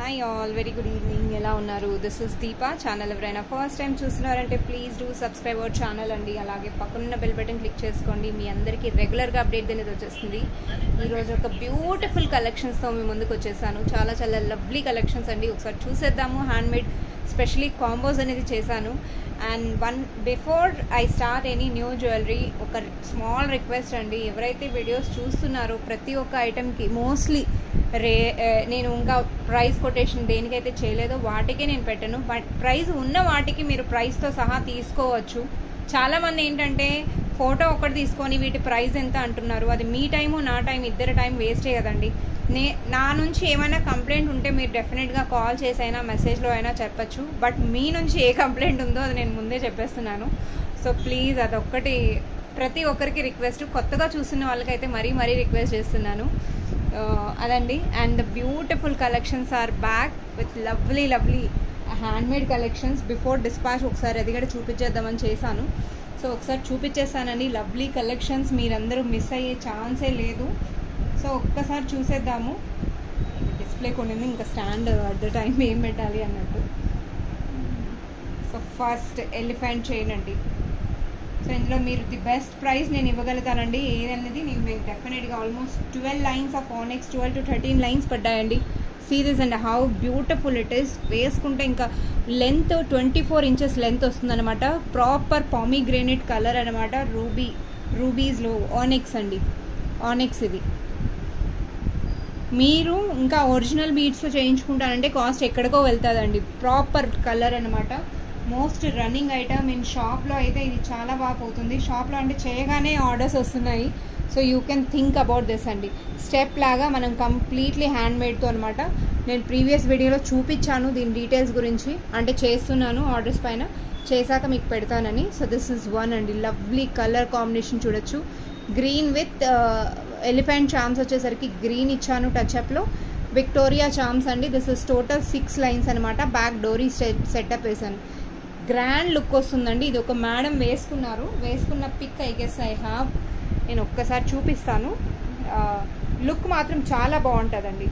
Hi all very good evening ఎలా ఉన్నారు this is Deepa channel ఎవరైనా ఫస్ట్ టైం చూస్తున్నారంటే please do subscribe our channel అండి అలాగే పక్కనున్న బెల్ బటన్ క్లిక్ చేసుకోండి మీ అందరికీ రెగ్యులర్గా అప్డేట్ అనేది వచ్చేస్తుంది ఈరోజు ఒక బ్యూటిఫుల్ కలెక్షన్స్తో మీ ముందుకు వచ్చేసాను చాలా చాలా లవ్లీ కలెక్షన్స్ అండి ఒకసారి చూసేద్దాము హ్యాండ్మేడ్ స్పెషలీ కాంబోస్ అనేది చేశాను and one before I start any new jewellery ఒక స్మాల్ రిక్వెస్ట్ అండి ఎవరైతే వీడియోస్ చూస్తున్నారో ప్రతి ఒక్క ఐటెంకి మోస్ట్లీ రే ఏ, నేను ఇంకా ప్రైస్ కొటేషన్ దేనికైతే చేయలేదో వాటికే నేను పెట్టను బట్ ప్రైస్ ఉన్న వాటికి మీరు ప్రైస్తో సహా తీసుకోవచ్చు చాలామంది ఏంటంటే ఫోటో ఒకటి తీసుకొని వీటి ప్రైస్ ఎంత అంటున్నారు అది మీ టైము నా టైం ఇద్దరి టైం వేస్టే కదండి నే నా నుంచి ఏమైనా కంప్లైంట్ ఉంటే మీరు డెఫినెట్గా కాల్ చేసి అయినా మెసేజ్లో అయినా చెప్పచ్చు బట్ మీ నుంచి ఏ కంప్లైంట్ ఉందో అది నేను ముందే చెప్పేస్తున్నాను సో ప్లీజ్ అదొక్కటి ప్రతి ఒక్కరికి రిక్వెస్ట్ కొత్తగా చూస్తున్న వాళ్ళకైతే మరీ మరీ రిక్వెస్ట్ చేస్తున్నాను ఆ, అదండి and the beautiful collections are back with lovely lovely handmade collections before dispatch ఒకసారి అది కూడా చూపించేద్దామని చేశాను సో ఒకసారి చూపించేస్తానండి లవ్లీ కలెక్షన్స్ మీరందరూ మిస్ అయ్యే ఛాన్సే లేదు సో ఒక్కసారి చూసేద్దాము డిస్ప్లే కొనింది ఇంకా స్టాండ్ అట్ ద టైం ఏం పెట్టాలి అన్నట్టు సో ఫస్ట్ ఎలిఫెంట్ చైన్ అండి సో ఇందులో మీరు ది బెస్ట్ ప్రైస్ నేను ఇవ్వగలుగుతానండి ఏదన్నది నేను మీకు డెఫినెట్గా almost twelve lines of onyx twelve to thirteen lines పడ్డాయండి series and how beautiful it is వేసుకుంటే ఇంకా length twenty four inches length వస్తుందన్నమాట ప్రాపర్ పామిగ్రేనెట్ కలర్ అనమాట రూబీ రూబీస్లో ఆనెక్స్ అండి ఆనెక్స్ ఇది మీరు ఇంకా ఒరిజినల్ బీడ్స్తో చేయించుకుంటారంటే కాస్ట్ ఎక్కడికో వెళ్తుందండి ప్రాపర్ కలర్ అనమాట మోస్ట్ రన్నింగ్ ఐటమ్ ఇన్ షాప్లో అయితే ఇది చాలా బాగా పోతుంది షాప్లో అంటే చేయగానే ఆర్డర్స్ వస్తున్నాయి so you can think about this అండి స్టెప్ లాగా మనం కంప్లీట్లీ హ్యాండ్ మేడ్తో అనమాట నేను ప్రీవియస్ వీడియోలో చూపించాను దీని డీటెయిల్స్ గురించి అంటే చేస్తున్నాను ఆర్డర్స్ పైన చేశాక మీకు పెడతానని సో దిస్ ఇస్ వన్ అండి లవ్లీ కలర్ కాంబినేషన్ చూడొచ్చు గ్రీన్ విత్ ఎలిఫెంట్ చామ్స్ వచ్చేసరికి గ్రీన్ ఇచ్చాను టచ్అప్లో విక్టోరియా చామ్స్ అండి this is total six lines అనమాట బ్యాక్ డోరీ సెటప్ వేసాను గ్రాండ్ లుక్ వస్తుందండి ఇది ఒక మేడం వేసుకున్నారు వేసుకున్న pick I guess I have నేను ఒక్కసారి చూపిస్తాను లుక్ మాత్రం చాలా బాగుంటుందండి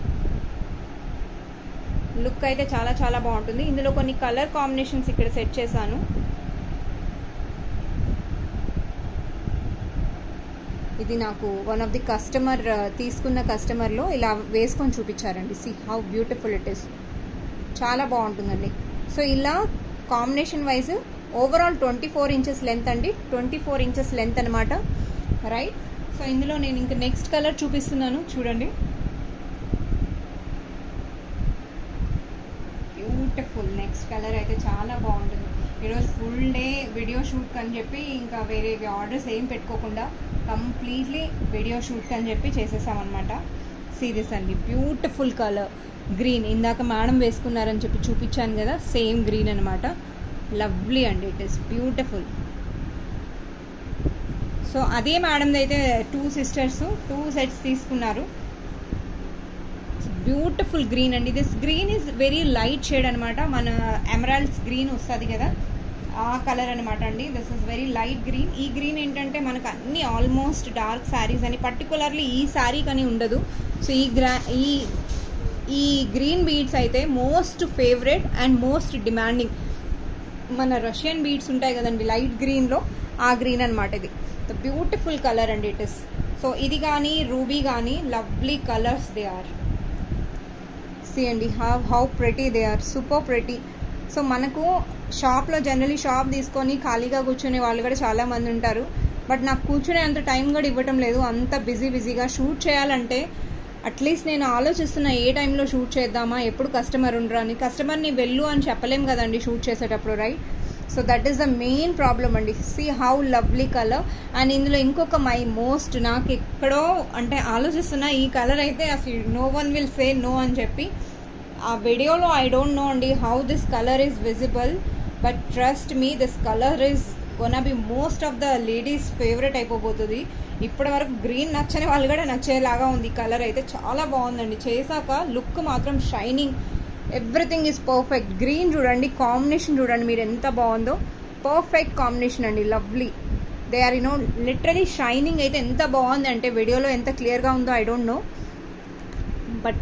లుక్ అయితే చాలా చాలా బాగుంటుంది ఇందులో కొన్ని కలర్ కాంబినేషన్స్ ఇక్కడ సెట్ చేశాను ఇది నాకు వన్ ఆఫ్ ది కస్టమర్ తీసుకున్న కస్టమర్లో ఇలా వేసుకొని చూపించారండి see how beautiful it is చాలా బాగుంటుందండి సో ఇలా combination wise overall twenty four inches length అండి ట్వంటీ ఫోర్ ఇంచెస్ లెంత్ అనమాట రైట్ సో ఇందులో నేను ఇంకా నెక్స్ట్ కలర్ చూపిస్తున్నాను చూడండి బ్యూటిఫుల్ నెక్స్ట్ కలర్ అయితే చాలా బాగుంటుంది ఈరోజు ఫుల్ డే వీడియో షూట్ అని చెప్పి ఇంకా వేరే ఆర్డర్స్ ఏం పెట్టుకోకుండా కంప్లీట్లీ వీడియో షూట్ అని చెప్పి చేసేసామన్నమాట సీరియస్ అండి బ్యూటిఫుల్ కలర్ గ్రీన్ ఇందాక మేడం వేసుకున్నారని చెప్పి చూపించాను కదా సేమ్ గ్రీన్ అనమాట లవ్లీ అండి ఇట్ ఈస్ బ్యూటిఫుల్ సో అదే మేడంది అయితే టూ సిస్టర్స్ టూ సెట్స్ తీసుకున్నారు బ్యూటిఫుల్ గ్రీన్ అండి this green is very light shade అనమాట మన ఎమరాల్డ్స్ గ్రీన్ వస్తుంది కదా ఆ కలర్ అనమాట అండి this is very light green ఈ గ్రీన్ ఏంటంటే మనకు అన్ని ఆల్మోస్ట్ డార్క్ శారీస్ అని పర్టికులర్లీ ఈ శారీ కానీ ఉండదు సో ఈ గ్రా ఈ ఈ గ్రీన్ బీడ్స్ అయితే most favourite and most demanding మన రష్యన్ బీడ్స్ ఉంటాయి కదండి లైట్ గ్రీన్లో ఆ గ్రీన్ అనమాట ఇది ద బ్యూటిఫుల్ కలర్ అండి ఇట్ ఇస్ సో ఇది కానీ రూబీ కానీ lovely colours they are see అండి how how pretty they are super pretty so మనకు షాప్లో జనరలీ షాప్ తీసుకొని ఖాళీగా కూర్చునే వాళ్ళు కూడా చాలా మంది ఉంటారు బట్ నాకు కూర్చునే అంత టైం కూడా ఇవ్వటం లేదు అంత బిజీ బిజీగా షూట్ చేయాలంటే అట్లీస్ట్ నేను ఆలోచిస్తున్న ఏ టైంలో షూట్ చేద్దామా ఎప్పుడు కస్టమర్ ఉండరు అని కస్టమర్ని వెళ్ళు అని చెప్పలేం కదండి షూట్ చేసేటప్పుడు right so that is the main problem అండి see how lovely colour and ఇందులో ఇంకొక మై మోస్ట్ నాకు ఎక్కడో అంటే ఆలోచిస్తున్న ఈ కలర్ అయితే అసలు no one will say no అని చెప్పి ఆ వీడియోలో ఐ డోంట్ నో అండి how this colour is visible but trust me this colour is one be most of the ladies favourite అయిపోబోతుంది ఇప్పటి వరకు గ్రీన్ నచ్చని వాళ్ళు కూడా నచ్చేలాగా ఉంది ఈ కలర్ అయితే చాలా బాగుందండి చేశాక లుక్ మాత్రం shining everything is perfect green చూడండి కాంబినేషన్ చూడండి మీరు ఎంత బాగుందో పర్ఫెక్ట్ కాంబినేషన్ అండి lovely they are you know literally shining అయితే ఎంత బాగుంది అంటే వీడియోలో ఎంత క్లియర్గా ఉందో I don't know but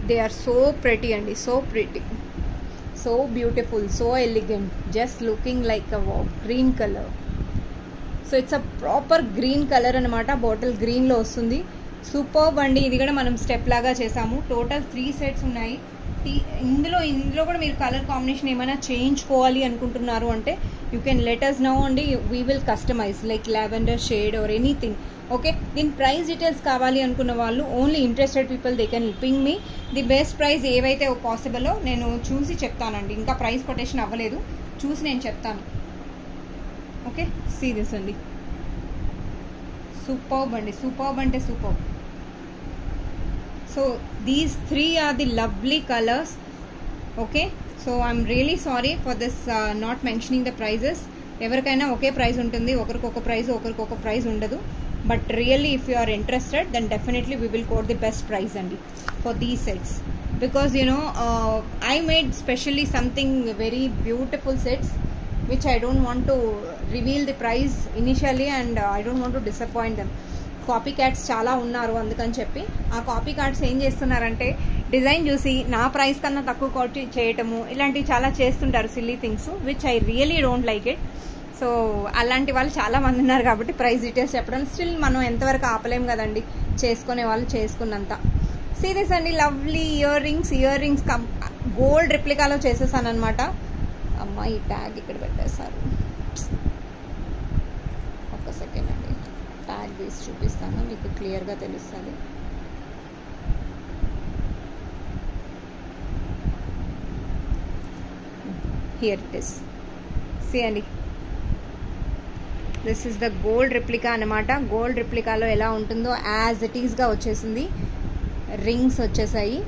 they are so pretty అండి so pretty so beautiful so elegant just looking like a green colour so it's a proper green colour అనమాట బాటిల్ గ్రీన్లో వస్తుంది సూపర్ అండి ఇది కూడా మనం స్టెప్ లాగా చేసాము టోటల్ త్రీ సెట్స్ ఉన్నాయి ఈ- ఇందులో ఇందులో కూడా మీరు కలర్ కాంబినేషన్ ఏమైనా చేయించుకోవాలి అనుకుంటున్నారు అంటే యూ కెన్ లెటర్స్ నౌ అండి we will customise like lavender shade or anything okay దీని ప్రైస్ డీటెయిల్స్ కావాలి అనుకున్న వాళ్ళు only interested people they can ping me the best price ఏవైతే పాసిబులో నేను చూసి చెప్తానండి ఇంకా ప్రైస్ కొటేషన్ అవ్వలేదు చూసి నేను చెప్తాను ఓకే సీ దిస్ అండి సూపర్బ్ అండి సూపర్బ్ అంటే superb so these three are the lovely colours okay so I'm really sorry for this not mentioning the prices ఎవరికైనా ఒకే ప్రైస్ ఉంటుంది ఒకరికి ఒక ప్రైస్ ఒకరికి ఒక ప్రైస్ ఉండదు but really if you are interested then definitely we will quote the best price అండి for the sets because you know I made specially something very beautiful sets which I don't want to reveal the price initially and uh, I don't want to disappoint them. Copy cats చాలా ఉన్నారు అందుకని చెప్పి ఆ copy cats ఏం చేస్తున్నారంటే design చూసి నా price కన్నా తక్కువ కోటి చేయటము ఇలాంటివి చాలా చేస్తుంటారు silly things which I really don't like it so అలాంటి వాళ్ళు చాలా మంది ఉన్నారు కాబట్టి ప్రైస్ డీటెయిల్స్ చెప్పడం స్టిల్ మనం ఎంతవరకు ఆపలేం కదండి చేసుకునే వాళ్ళు చేసుకున్నంత సీరియస్ అండి lovely earrings earrings gold రిప్లికాలో చేసేసాను అనమాట అమ్మ ఈ ట్యాగ్ ఇక్కడ పెట్టేశారు ఒక్క సెకండ్ అండి ట్యాగ్ తీసి చూపిస్తాను మీకు క్లియర్గా తెలుస్తుంది హియర్ ఇట్ ఇస్ సి అండి this is the gold replica అనమాట గోల్డ్ రిప్లికాలో ఎలా ఉంటుందో యాజ్ ఇట్ ఈస్గా వచ్చేసింది రింగ్స్ వచ్చేసాయి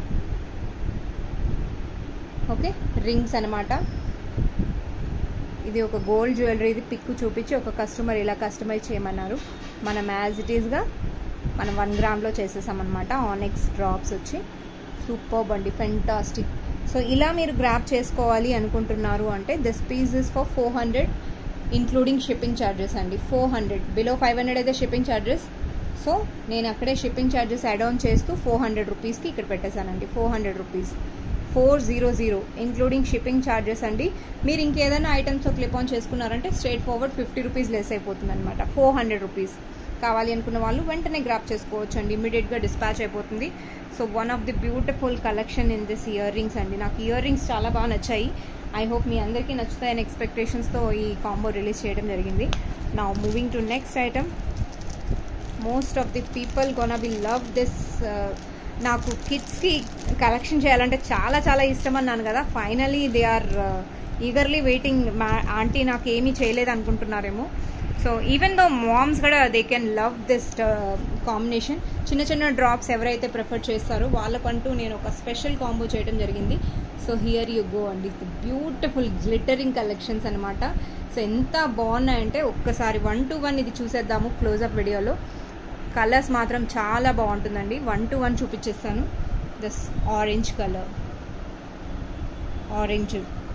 ఓకే రింగ్స్ అనమాట ఇది ఒక గోల్డ్ జ్యువెలరీ ఇది పిక్ చూపించి ఒక కస్టమర్ ఇలా కస్టమైజ్ చేయమన్నారు మనం యాజ్ ఇట్ ఈస్గా మనం వన్ గ్రామ్లో చేసేసామన్నమాట ఆనెక్స్ డ్రాప్స్ వచ్చి సూపర్ అండి ఫెంటాస్టిక్ సో ఇలా మీరు గ్రాప్ చేసుకోవాలి అనుకుంటున్నారు అంటే this piece is for four hundred including shipping charges అండి four hundred below five hundred అయితే షిప్పింగ్ ఛార్జెస్ సో నేను అక్కడే షిప్పింగ్ ఛార్జెస్ యాడ్ ఆన్ చేస్తూ ఫోర్ హండ్రెడ్ రూపీస్కి ఇక్కడ పెట్టేశానండి four hundred rupees four zero zero including shipping charges అండి మీరు ఇంకేదైనా ఐటమ్స్ క్లిప్ ఆన్ చేసుకున్నారంటే straightforward fifty rupees less అయిపోతుంది అనమాట ఫోర్ హండ్రెడ్ రూపీస్ కావాలి అనుకున్న వాళ్ళు వెంటనే గ్రాప్ చేసుకోవచ్చు అండి ఇమీడియట్గా డిస్పాచ్ అయిపోతుంది so one of the beautiful collection in this earrings అండి నాకు ఇయర్ రింగ్స్ చాలా బాగా నచ్చాయి ఐ హోప్ మీ అందరికీ నచ్చుతాయని ఎక్స్పెక్టేషన్స్తో ఈ కాంబో రిలీజ్ చేయడం జరిగింది నా moving to next item most of the people gonna be love this నాకు కిడ్స్కి కలెక్షన్ చేయాలంటే చాలా చాలా ఇష్టం అన్నాను కదా finally they are eagerly waiting మా ఆంటీ నాకు ఏమీ చేయలేదు అనుకుంటున్నారేమో సో ఈవెన్ దో మామ్స్ కూడా they can love this combination చిన్న చిన్న డ్రాప్స్ ఎవరైతే ప్రిఫర్ చేస్తారో వాళ్ళకంటూ నేను ఒక స్పెషల్ కాంబో చేయడం జరిగింది సో హియర్ యూ గో అండి బ్యూటిఫుల్ గ్లిటరింగ్ కలెక్షన్స్ అనమాట సో ఎంత బాగున్నాయంటే ఒక్కసారి వన్ టు వన్ ఇది చూసేద్దాము క్లోజప్ వీడియోలో కలర్స్ మాత్రం చాలా బాగుంటుందండి వన్ టు వన్ చూపించేస్తాను this orange colour orange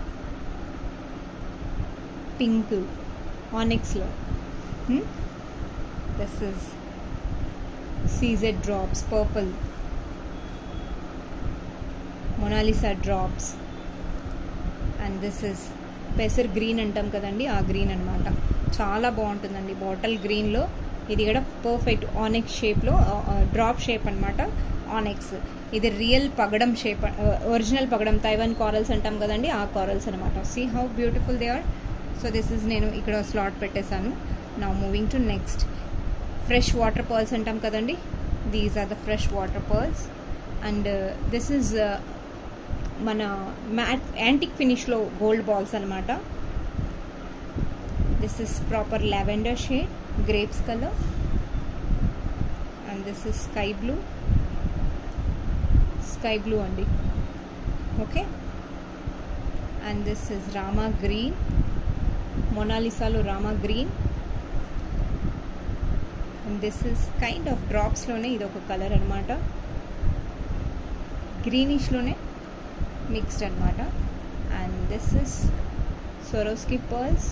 pink ఆనెక్స్లో this is CZ drops purple Monalisa drops and this is పెసర్ గ్రీన్ అంటాం కదండి ఆ గ్రీన్ అనమాట చాలా బాగుంటుందండి బాటిల్ గ్రీన్లో ఇది కూడా పర్ఫెక్ట్ ఆనెక్స్ షేప్లో డ్రాప్ షేప్ అనమాట ఆనెక్స్ ఇది రియల్ పగడం షేప్ ఒరిజినల్ పగడం తైవాన్ కారల్స్ అంటాం కదండి ఆ కారల్స్ అనమాట see how beautiful they are so this is నేను ఇక్కడ స్లాట్ పెట్టేశాను నా moving to next fresh water pearls అంటాం కదండి these are the fresh water pearls and this is మన మ్యాట్ యాంటిక్ ఫినిష్లో గోల్డ్ బాల్స్ అనమాట this is proper lavender shade grapes color and this is sky blue sky blue అండి okay and this is Rama green మొనాలిసాలో Rama green and this is kind of డ్రాప్స్లోనే ఇది ఒక colour అనమాట గ్రీనిష్లోనే మిక్స్డ్ అనమాట and this is Swarovski pearls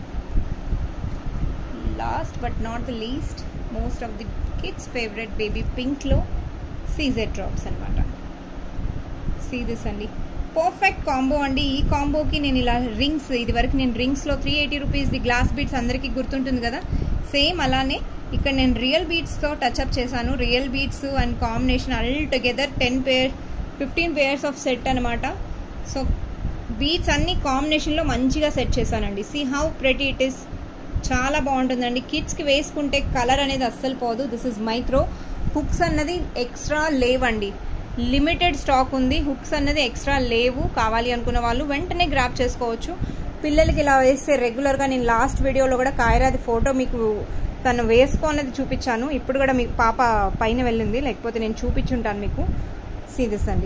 last but not the least most of the kids favourite baby పింక్లో CZ drops అనమాట see this అండి పర్ఫెక్ట్ కాంబో అండి ఈ కాంబోకి నేను ఇలా రింగ్స్ ఇది వరకు నేను రింగ్స్లో త్రీ ఎయిటీ రూపీస్ది గ్లాస్ బీట్స్ అందరికీ గుర్తుంటుంది కదా సేమ్ అలానే ఇక్కడ నేను రియల్ బీట్స్తో టచ్అప్ చేశాను real beads and combination all together ten pair fifteen pairs of set అనమాట సో బీట్స్ అన్ని కాంబినేషన్లో మంచిగా సెట్ చేశానండి see how pretty it is చాలా బాగుంటుందండి కిడ్స్కి వేసుకుంటే కలర్ అనేది అస్సలు పోదు దిస్ ఇస్ మైక్రో హుక్స్ అన్నది ఎక్స్ట్రా లేవండి లిమిటెడ్ స్టాక్ ఉంది హుక్స్ అన్నది ఎక్స్ట్రా లేవు కావాలి అనుకున్న వాళ్ళు వెంటనే గ్రాప్ చేసుకోవచ్చు పిల్లలకి ఇలా వేస్తే రెగ్యులర్గా నేను లాస్ట్ వీడియోలో కూడా కాయరాది ఫోటో మీకు తను వేసుకోన్నది చూపించాను ఇప్పుడు కూడా మీకు పాప పైన వెళ్ళింది లేకపోతే నేను చూపించుంటాను మీకు సీరియస్ అండి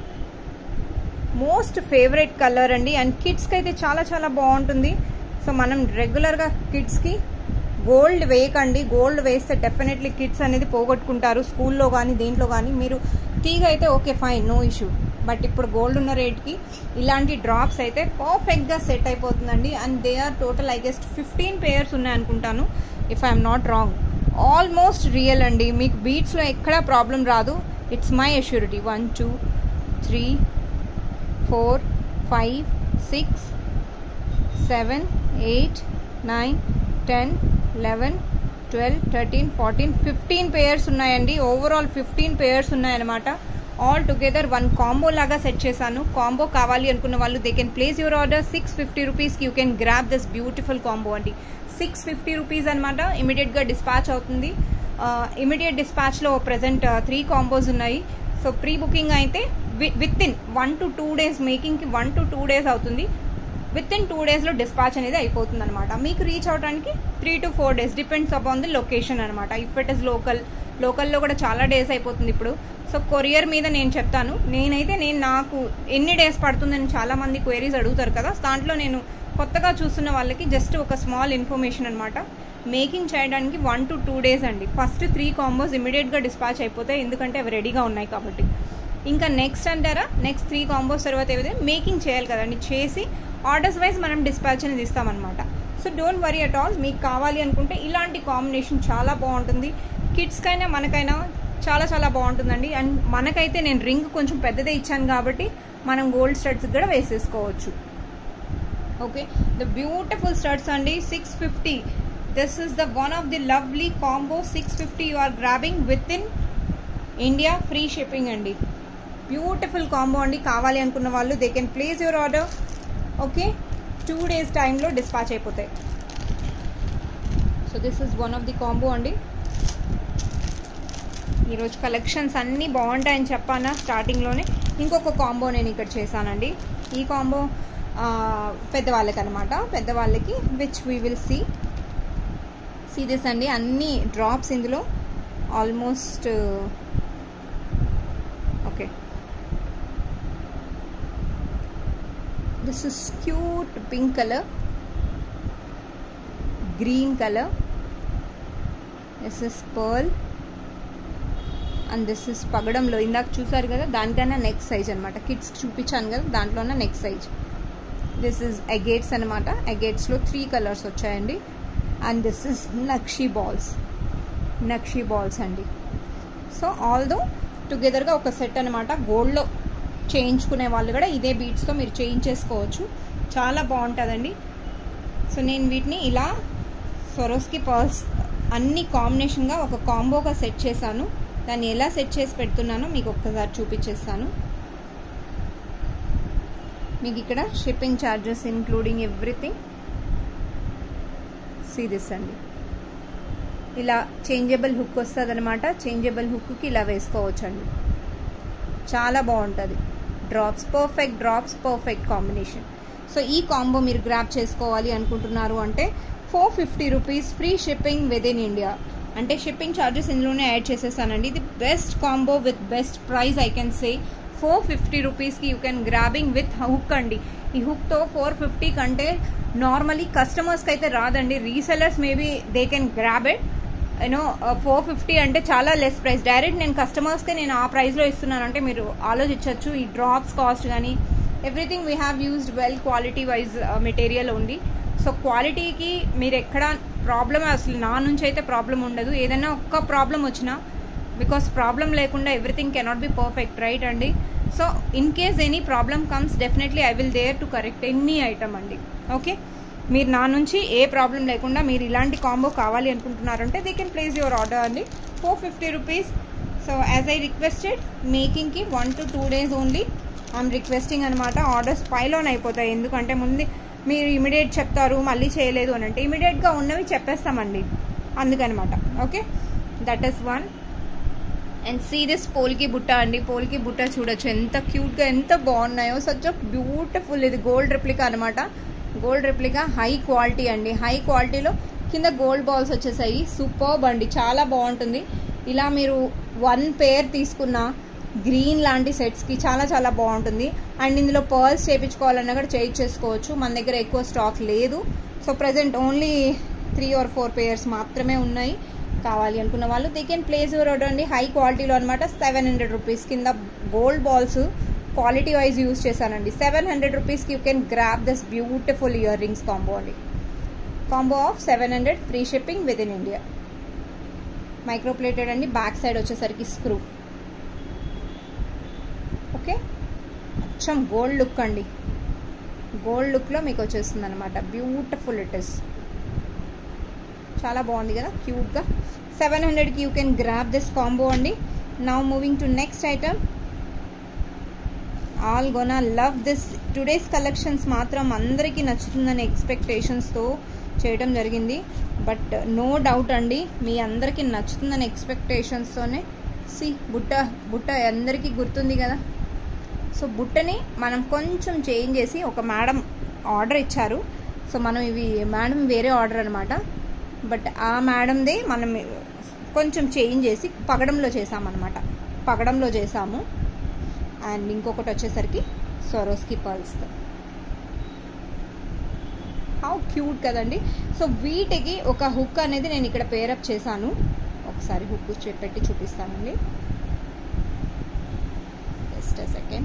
మోస్ట్ ఫేవరెట్ కలర్ అండి అండ్ కిడ్స్కి అయితే చాలా చాలా బాగుంటుంది సో మనం రెగ్యులర్గా కిడ్స్కి గోల్డ్ వేయకండి గోల్డ్ వేస్తే డెఫినెట్లీ కిడ్స్ అనేది పోగొట్టుకుంటారు స్కూల్లో కానీ దేంట్లో కానీ మీరు తీగ అయితే okay fine no issue but ఇప్పుడు గోల్డ్ ఉన్న రేట్కి ఇలాంటి డ్రాప్స్ అయితే పర్ఫెక్ట్గా సెట్ అయిపోతుందండి and they are total I guess fifteen pairs ఉన్నాయనుకుంటాను if I'm not wrong almost real అండి మీకు బీట్స్లో ఎక్కడా ప్రాబ్లం రాదు it's my assurity one two three four five six seven eight nine ten eleven twelve thirteen fourteen fifteen pairs ఉన్నాయండి overall fifteen pairs ఉన్నాయన్నమాట all together one combo లాగా set చేశాను combo కావాలి అనుకున్న వాళ్ళు they can place your order six fifty రూపీస్కి you can grab this beautiful combo అండి six fifty rupees అనమాట ఇమీడియట్గా డిస్పాచ్ అవుతుంది ఇమీడియట్ డిస్పాచ్లో ప్రజెంట్ త్రీ కాంబోస్ ఉన్నాయి సో ప్రీ బుకింగ్ అయితే within one to two days మేకింగ్కి వన్ టు టూ డేస్ అవుతుంది విత్ ఇన్ టూ డేస్లో డిస్పాచ్ అనేది అయిపోతుంది అనమాట మీకు రీచ్ అవడానికి three to four days depends upon the location అనమాట ఇఫ్ ఇట్ ఇస్ లోకల్ లోకల్లో కూడా చాలా డేస్ అయిపోతుంది ఇప్పుడు సో కొరియర్ మీద నేను చెప్తాను నేనైతే నేను నాకు ఎన్ని డేస్ పడుతుందని చాలా మంది క్వైరీస్ అడుగుతారు కదా దాంట్లో నేను కొత్తగా చూస్తున్న వాళ్ళకి జస్ట్ ఒక స్మాల్ ఇన్ఫర్మేషన్ అనమాట మేకింగ్ చేయడానికి వన్ టు టూ డేస్ అండి ఫస్ట్ త్రీ కాంబోస్ ఇమీడియట్గా డిస్పాచ్ అయిపోతాయి ఎందుకంటే అవి రెడీగా ఉన్నాయి కాబట్టి ఇంకా నెక్స్ట్ అంటారా నెక్స్ట్ త్రీ కాంబోస్ తర్వాత ఏదైతే మేకింగ్ చేయాలి కదండి చేసి ఆర్డర్స్ వైజ్ మనం డిస్పాచ్ అనేది ఇస్తామన్నమాట so don't worry at all మీకు కావాలి అనుకుంటే ఇలాంటి కాంబినేషన్ చాలా బాగుంటుంది కిడ్స్కైనా మనకైనా చాలా చాలా బాగుంటుందండి అండ్ మనకైతే నేను రింగ్ కొంచెం పెద్దదే ఇచ్చాను కాబట్టి మనం గోల్డ్ స్టడ్స్ కూడా వేసేసుకోవచ్చు ఓకే ద బ్యూటిఫుల్ స్టడ్స్ అండి six fifty this is the one of the lovely combo six fifty you are grabbing within India free shipping అండి బ్యూటిఫుల్ కాంబో అండి కావాలి అనుకున్న వాళ్ళు they can place your order okay two days టైంలో dispatch అయిపోతాయి so this is one of the combo అండి ఈరోజు collections అన్నీ బాగుంటాయని చెప్పానా స్టార్టింగ్లోనే ఇంకొక కాంబో నేను ఇక్కడ చేశానండి ఈ కాంబో పెద్దవాళ్ళకి అనమాట పెద్దవాళ్ళకి which we will see see this అండి అన్ని డ్రాప్స్ ఇందులో almost okay this is cute pink colour green colour this is pearl and this is పగడంలో ఇందాక చూసారు కదా దానికన్నా నెక్స్ట్ సైజ్ అనమాట కిడ్స్ చూపించాను కదా దాంట్లోనే next size this is agates అనమాట ఎగేట్స్లో త్రీ కలర్స్ వచ్చాయండి and this is nakshi balls nakshi balls అండి సో ఆల్దో టుగెదర్గా ఒక సెట్ అనమాట గోల్డ్లో చేయించుకునే వాళ్ళు కూడా ఇదే బీట్స్తో మీరు చేయించేసుకోవచ్చు చాలా బాగుంటుందండి సో నేను వీటిని ఇలా సొరోస్కి పర్ల్స్ అన్ని కాంబినేషన్గా ఒక కాంబోగా సెట్ చేశాను దాన్ని ఎలా సెట్ చేసి పెడుతున్నానో మీకు ఒక్కసారి చూపించేస్తాను మీకు ఇక్కడ shipping charges including everything serious అండి ఇలా చేంజబుల్ హుక్ వస్తుంది అనమాట చేంజబుల్ హుక్కి ఇలా వేసుకోవచ్చు అండి చాలా బాగుంటుంది drops perfect drops perfect combination so ఈ కాంబో మీరు గ్రాప్ చేసుకోవాలి అనుకుంటున్నారు అంటే four fifty rupees free shipping within India అంటే షిప్పింగ్ ఛార్జెస్ ఇందులోనే యాడ్ చేసేసానండి ఇది best combo with best price I can say four fifty రూపీస్కి you can grabbing with hook అండి ఈ హుక్తో ఫోర్ ఫిఫ్టీ కంటే నార్మలీ కస్టమర్స్కి అయితే రాదండి resellers maybe they can grab it you know four fifty అంటే చాలా లెస్ ప్రైస్ డైరెక్ట్ నేను కస్టమర్స్కే నేను ఆ ప్రైస్లో ఇస్తున్నాను అంటే మీరు ఆలోచించవచ్చు ఈ డ్రాప్స్ కాస్ట్ కానీ everything we have used well quality wise material ఉంది సో క్వాలిటీకి మీరు ఎక్కడ ప్రాబ్లం అసలు నా నుంచి అయితే ప్రాబ్లం ఉండదు ఏదైనా ఒక్క ప్రాబ్లం వచ్చినా బికాస్ ప్రాబ్లం లేకుండా everything cannot be perfect right అండి so in case any problem comes definitely I will there to correct any item అండి ఓకే మీరు నా నుంచి ఏ ప్రాబ్లం లేకుండా మీరు ఇలాంటి కాంబో కావాలి అనుకుంటున్నారంటే they can place your order అండి four fifty rupees so as I requested మేకింగ్కి one to two days only I'm requesting అనమాట ఆర్డర్స్ పైలోన్ అయిపోతాయి ఎందుకంటే ముందు మీరు ఇమీడియట్ చెప్తారు మళ్ళీ చేయలేదు అని అంటే ఇమీడియట్గా ఉన్నవి చెప్పేస్తామండి అందుకనమాట okay that is one and see this polki బుట్ట అండి పోల్కి బుట్ట చూడొచ్చు ఎంత క్యూట్గా ఎంత బాగున్నాయో సచ్ బ్యూటిఫుల్ ఇది గోల్డ్ రెప్లికా అనమాట గోల్డ్ రెప్లికా హై క్వాలిటీ అండి హై క్వాలిటీలో కింద గోల్డ్ బాల్స్ వచ్చేసాయి సూపర్బ్ అండి చాలా బాగుంటుంది ఇలా మీరు వన్ పేర్ తీసుకున్న గ్రీన్ లాంటి సెట్స్కి చాలా చాలా బాగుంటుంది అండ్ ఇందులో పర్ల్స్ చేయించుకోవాలన్నా కూడా చేయించేసుకోవచ్చు మన దగ్గర ఎక్కువ స్టాక్ లేదు so present only three or four pairs మాత్రమే ఉన్నాయి కావాలి అనుకున్న వాళ్ళు they can place your order అండి హై క్వాలిటీలో అనమాట సెవెన్ హండ్రెడ్ రూపీస్ కింద gold balls quality wise use చేశానండి సెవెన్ హండ్రెడ్ రూపీస్కి you can grab this beautiful ear rings combo అండి combo of seven hundred free shipping within India microplated అండి back side వచ్చేసరికి screw okay అచ్చం gold look అండి gold లుక్లో మీకు వచ్చేస్తుంది అనమాట బ్యూటిఫుల్ ఇట్ ఇస్ చాలా బాగుంది కదా క్యూట్గా సెవెన్ హండ్రెడ్కి you can grab this combo అండి now moving to next item all gonna love this today's collections మాత్రం అందరికీ నచ్చుతుందనే ఎక్స్పెక్టేషన్స్తో చేయడం జరిగింది బట్ నో డౌట్ అండి మీ అందరికీ నచ్చుతుందనే ఎక్స్పెక్టేషన్స్తోనే సి బుట్ట బుట్ట అందరికీ గుర్తుంది కదా సో బుట్టని మనం కొంచెం చేంజ్ చేసి ఒక మేడం ఆర్డర్ ఇచ్చారు సో మనం ఇవి మేడం వేరే ఆర్డర్ అనమాట బట్ ఆ మేడందే మనం కొంచెం చేంజ్ చేసి పగడంలో చేసామన్నమాట పగడంలో చేసాము అండ్ ఇంకొకటి వచ్చేసరికి సొరోస్కి పర్ల్స్తో హౌ క్యూట్ కదండి సో వీటికి ఒక హుక్ అనేది నేను ఇక్కడ పేరప్ చేశాను ఒకసారి హుక్ పెట్టి చూపిస్తానండి జస్ట్ సెకండ్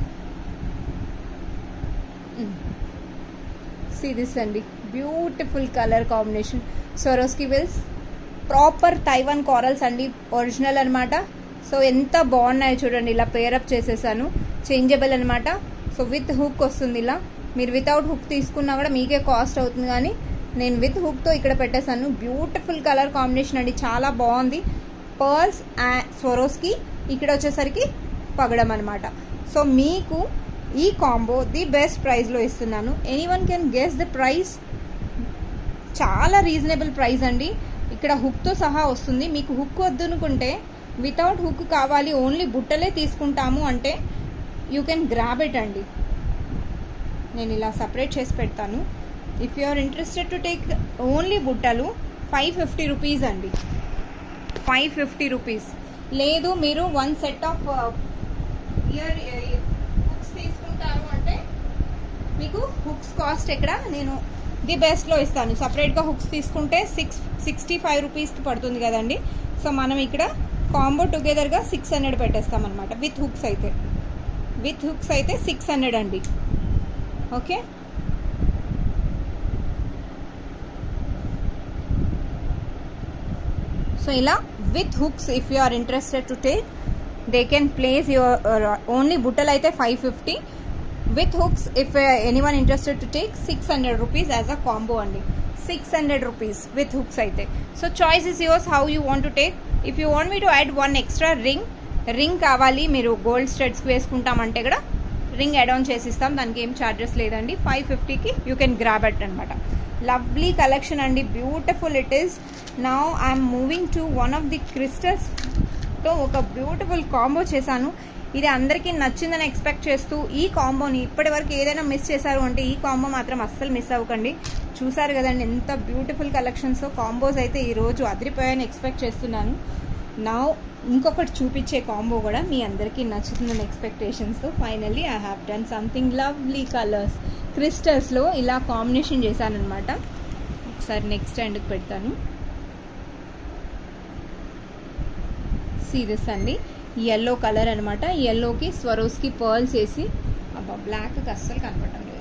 సి దిస్ అండి బ్యూటిఫుల్ కలర్ కాంబినేషన్ సొరోస్కి విల్స్ ప్రాపర్ తైవాన్ కారల్స్ అండి ఒరిజినల్ అనమాట సో ఎంత బాగున్నాయో చూడండి ఇలా పేరప్ చేసేసాను చేంజబుల్ అనమాట సో విత్ హుక్ వస్తుంది ఇలా మీరు వితౌట్ హుక్ తీసుకున్నా కూడా మీకే కాస్ట్ అవుతుంది కానీ నేను విత్ హుక్తో ఇక్కడ పెట్టేశాను బ్యూటిఫుల్ కలర్ కాంబినేషన్ అండి చాలా బాగుంది పర్ల్స్ స్వరోస్కి ఇక్కడ వచ్చేసరికి పగడం అనమాట సో మీకు ఈ కాంబో ది బెస్ట్ ప్రైస్లో ఇస్తున్నాను any one can guess the price చాలా రీజనబుల్ ప్రైస్ అండి ఇక్కడ హుక్తో సహా వస్తుంది మీకు హుక్ వద్దనుకుంటే వితౌట్ హుక్ కావాలి ఓన్లీ బుట్టలే తీసుకుంటాము అంటే యూ కెన్ గ్రాబ్ ఇట్ అండి నేను ఇలా సపరేట్ చేసి పెడతాను if you are interested to take only బుట్టలు ఫైవ్ ఫిఫ్టీ రూపీస్ అండి ఫైవ్ ఫిఫ్టీ రూపీస్ లేదు మీరు one set of ear hooks తీసుకుంటారు అంటే మీకు హుక్స్ కాస్ట్ ఎక్కడ నేను ది బెస్ట్లో ఇస్తాను సపరేట్గా హుక్స్ తీసుకుంటే సిక్స్ సిక్స్టీ ఫైవ్ రూపీస్కి పడుతుంది కదండి సో మనం ఇక్కడ కాంబో టుగెదర్గా సిక్స్ హండ్రెడ్ పెట్టేస్తాం అనమాట విత్ హుక్స్ అయితే విత్ హుక్స్ అయితే సిక్స్ హండ్రెడ్ అండి ఓకే సో ఇలా with hooks if you are interested to take they can place your only బుట్టలు అయితే five fifty with hooks if any one interested to take six hundred rupees as a combo అండి six hundred rupees with hooks అయితే so choice is yours how you want to take if you want me to add one extra ring ring కావాలి మీరు gold స్టెడ్స్కి వేసుకుంటామంటే కూడా ring add on చేసిస్తాం దానికి ఏం charges లేదండి five ఫిఫ్టీకి you can grab it అనమాట lovely collection అండి beautiful it is now I'm moving to one of the క్రిస్టల్స్తో ఒక బ్యూటిఫుల్ కాంబో చేశాను ఇది అందరికీ నచ్చిందని ఎక్స్పెక్ట్ చేస్తూ ఈ కాంబోని ఇప్పటి వరకు ఏదైనా మిస్ చేశారు అంటే ఈ కాంబో మాత్రం అస్సలు మిస్ అవ్వకండి చూసారు కదండి ఎంత బ్యూటిఫుల్ కలెక్షన్స్ కాంబోస్ అయితే ఈరోజు అదిరిపోయాయని ఎక్స్పెక్ట్ చేస్తున్నాను నా ఇంకొకటి చూపించే కాంబో కూడా మీ అందరికీ నచ్చుతుందని ఎక్స్పెక్టేషన్స్తో finally I have done something lovely colours క్రిస్టల్స్లో ఇలా కాంబినేషన్ చేశానమాట ఒకసారి నెక్స్ట్ హ్యాండ్కి పెడతాను సీరియస్ అండి ఎల్లో కలర్ అనమాట ఎల్లోకి స్వరోస్కి పర్ల్స్ వేసి అబ్బా బ్లాక్కి అస్సలు కనపడటం లేదు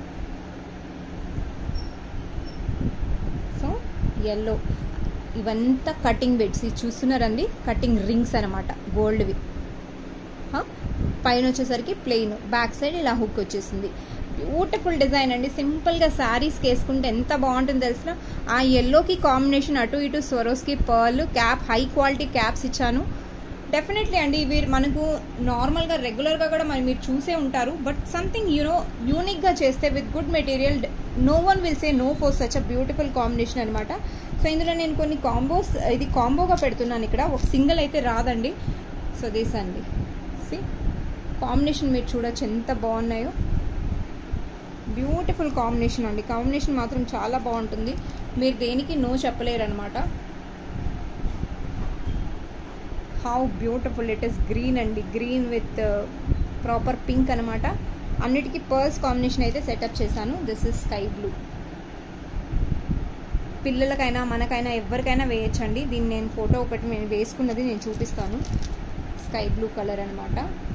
సో ఎల్లో ఇవంతా కటింగ్ బెడ్స్ ఇది చూస్తున్నారండి కటింగ్ రింగ్స్ అనమాట గోల్డ్వి పైన వచ్చేసరికి ప్లెయిన్ బ్యాక్ సైడ్ ఇలా హుక్ వచ్చేసింది బ్యూటిఫుల్ డిజైన్ అండి సింపుల్గా శారీస్కి వేసుకుంటే ఎంత బాగుంటుందో తెలిసిన ఆ ఎల్లోకి కాంబినేషన్ అటు ఇటు Swarovski pearl cap high quality caps ఇచ్చాను డెఫినెట్లీ అండి ఇవి మనకు నార్మల్గా రెగ్యులర్గా కూడా మరి మీరు చూసే ఉంటారు బట్ సంథింగ్ యూనో యూనిక్గా చేస్తే with good material no one will say no for such a beautiful combination అనమాట సో ఇందులో నేను కొన్ని కాంబోస్ ఇది కాంబోగా పెడుతున్నాను ఇక్కడ ఒక సింగిల్ అయితే రాదండి సో దిస్ అండి సి కాంబినేషన్ మీరు చూడొచ్చు ఎంత బాగున్నాయో బ్యూటిఫుల్ కాంబినేషన్ అండి కాంబినేషన్ మాత్రం చాలా బాగుంటుంది మీరు దేనికి నో చెప్పలేరు అనమాట how beautiful it is green అండి గ్రీన్ విత్ ప్రాపర్ పింక్ అనమాట అన్నిటికీ పర్ల్స్ కాంబినేషన్ అయితే సెటప్ చేశాను దిస్ ఇస్ స్కై బ్లూ పిల్లలకైనా మనకైనా ఎవరికైనా వేయచ్చండి దీన్ని నేను ఫోటో ఒకటి నేను వేసుకున్నది నేను చూపిస్తాను స్కై బ్లూ కలర్ అనమాట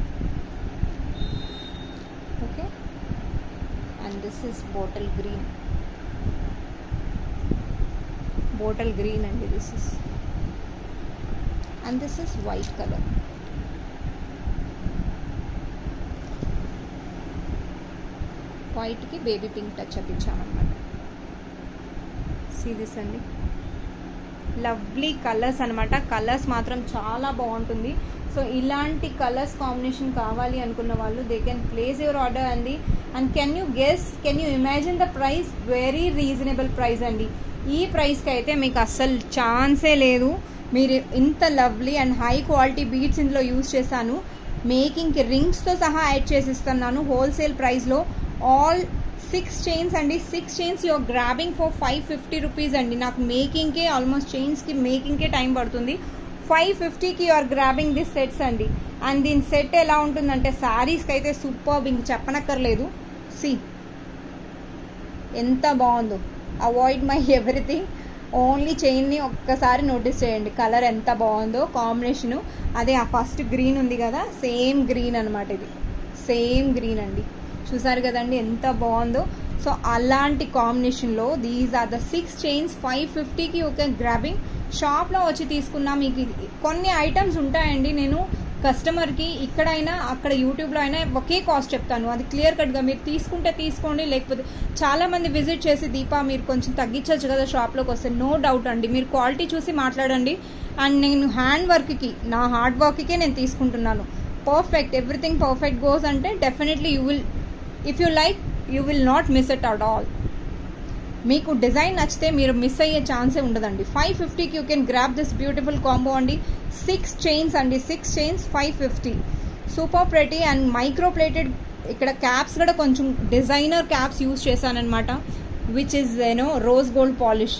okay and this is bottle green bottle green అండి this is and this is white color వైట్కి బేబీ పింక్ టచ్ అప్ ఇచ్చామన్నమాట సీదిస్ అండి లవ్లీ కలర్స్ అనమాట కలర్స్ మాత్రం చాలా బాగుంటుంది సో ఇలాంటి కలర్స్ కాంబినేషన్ కావాలి అనుకున్న వాళ్ళు they can place your order అండి and can you guess can you imagine the price very reasonable price అండి ఈ ప్రైస్కి అయితే మీకు అస్సలు ఛాన్సే లేదు మీరు ఇంత lovely and high quality beads ఇందులో యూజ్ చేశాను మేకింగ్కి రింగ్స్తో సహా యాడ్ చేసి ఇస్తున్నాను హోల్సేల్ ప్రైస్లో ఆల్ సిక్స్ చైన్స్ అండి six chains your grabbing for five fifty rupees అండి నాకు మేకింగ్కే ఆల్మోస్ట్ చైన్స్కి మేకింగ్కే టైం పడుతుంది ఫైవ్ ఫిఫ్టీకి యూఆర్ గ్రాబింగ్ దిస్ సెట్స్ అండి అండ్ దీని సెట్ ఎలా ఉంటుందంటే శారీస్కి అయితే సూపర్ ఇంక చెప్పనక్కర్లేదు సి ఎంత బాగుందో అవాయిడ్ మై ఎవ్రీథింగ్ ఓన్లీ చైన్ని ఒక్కసారి నోటీస్ చేయండి కలర్ ఎంత బాగుందో కాంబినేషను అదే ఆ ఫస్ట్ గ్రీన్ ఉంది కదా సేమ్ గ్రీన్ అనమాట ఇది సేమ్ గ్రీన్ అండి చూసారు కదండి ఎంత బాగుందో సో అలాంటి కాంబినేషన్లో these are the six chains five ఫిఫ్టీకి ఒక గ్రాబింగ్ షాప్లో వచ్చి తీసుకున్నా మీకు కొన్ని ఐటమ్స్ ఉంటాయండి నేను కస్టమర్కి ఇక్కడైనా అక్కడ యూట్యూబ్లో అయినా ఒకే కాస్ట్ చెప్తాను అది క్లియర్ కట్గా మీరు తీసుకుంటే తీసుకోండి లేకపోతే చాలామంది విజిట్ చేసి దీపా మీరు కొంచెం తగ్గించవచ్చు కదా షాప్లోకి వస్తే నో డౌట్ అండి మీరు క్వాలిటీ చూసి మాట్లాడండి అండ్ నేను హ్యాండ్ వర్క్కి నా హార్డ్ వర్క్కే నేను తీసుకుంటున్నాను పర్ఫెక్ట్ ఎవ్రీథింగ్ పర్ఫెక్ట్ గోస్ అంటే definitely you will if you like you will not miss it at all మీకు డిజైన్ నచ్చితే మీరు మిస్ అయ్యే ఛాన్సే ఉండదండి ఫైవ్ ఫిఫ్టీకి you can grab this beautiful combo అండి సిక్స్ చైన్స్ అండి six chains five fifty super pretty and micro plated ఇక్కడ క్యాప్స్ కూడా కొంచెం డిజైనర్ క్యాప్స్ యూజ్ చేశానమాట which is you know rose gold polish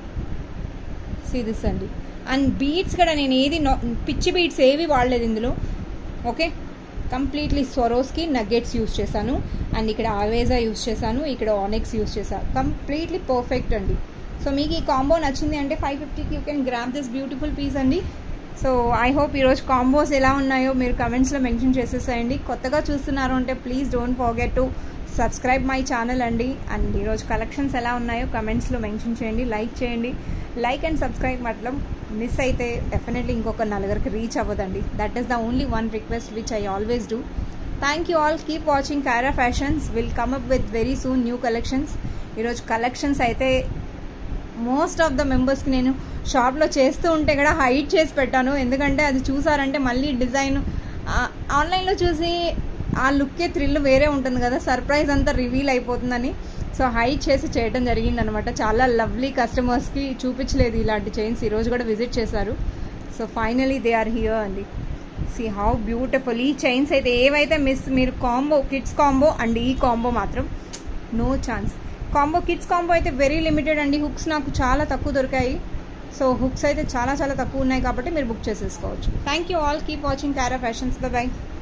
this అండి అండ్ బీడ్స్ కూడా నేను ఏది పిచ్చి బీడ్స్ ఏవి వాడలేదు ఇందులో okay completely Swarovski nuggets use చేశాను అండ్ ఇక్కడ ఆవేజా యూస్ చేశాను ఇక్కడ ఆనెక్స్ యూస్ చేశాను కంప్లీట్లీ పర్ఫెక్ట్ అండి సో మీకు ఈ కాంబో నచ్చింది అంటే ఫైవ్ ఫిఫ్టీకి you can grab this beautiful piece అండి సో ఐ హోప్ ఈరోజు కాంబోస్ ఎలా ఉన్నాయో మీరు కమెంట్స్లో మెన్షన్ చేసేసేయండి కొత్తగా చూస్తున్నారు అంటే please don't forget to subscribe my channel అండి అండ్ ఈరోజు కలెక్షన్స్ ఎలా ఉన్నాయో కమెంట్స్లో మెన్షన్ చేయండి లైక్ చేయండి లైక్ అండ్ సబ్స్క్రైబ్ మాత్రం మిస్ అయితే డెఫినెట్లీ ఇంకొక నలుగురికి రీచ్ అవ్వదండి that is the only one request which I always do thank you all keep watching Kaira fashions will come up with very soon new collections ఈరోజు collections అయితే most of the మెంబర్స్కి నేను షాప్లో చేస్తూ ఉంటే కూడా హైట్ చేసి పెట్టాను ఎందుకంటే అది చూసారంటే మళ్ళీ డిజైన్ ఆన్లైన్లో చూసి ఆ లుక్కే థ్రిల్ వేరే ఉంటుంది కదా సర్ప్రైజ్ అంతా రివీల్ అయిపోతుందని సో హైట్ చేసి చేయడం జరిగింది అనమాట చాలా లవ్లీ కస్టమర్స్కి చూపించలేదు ఇలాంటి చైన్స్ ఈరోజు కూడా విజిట్ చేశారు so finally they are here అండి సి హౌ బ్యూటిఫుల్ ఈ చైన్స్ అయితే ఏవైతే మిస్ మీరు కాంబో కిడ్స్ కాంబో అండ్ ఈ కాంబో మాత్రం no chance combo kids combo అయితే వెరీ లిమిటెడ్ అండి హుక్స్ నాకు చాలా తక్కువ దొరికాయి సో హుక్స్ అయితే చాలా చాలా తక్కువ ఉన్నాయి కాబట్టి మీరు బుక్ చేసేసుకోవచ్చు thank you all keep watching Kara fashions by